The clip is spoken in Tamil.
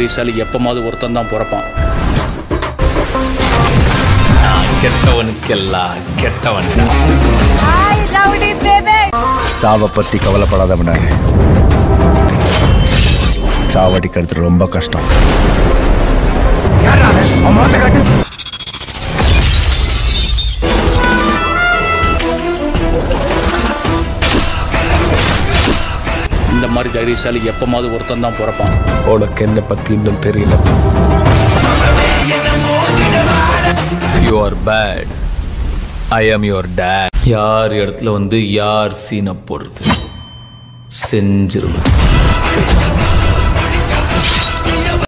தைரியசாலி எப்பமாவது ஒருத்தன் தான் பிறப்பான் கெட்டவனுக்கெல்லாம் கெட்டவன் சாவை பத்தி கவலைப்படாதவன சாவடிக்கிறது ரொம்ப கஷ்டம் இந்த மாதிரி தைரியசாலி எப்பமாவது ஒருத்தன் தான் பிறப்பான் உனக்கு என்ன பத்தி இன்னும் தெரியல you are bad I am your date யார் இடத்துல வந்து யார் சீனை போடுறது செஞ்சிருவேன்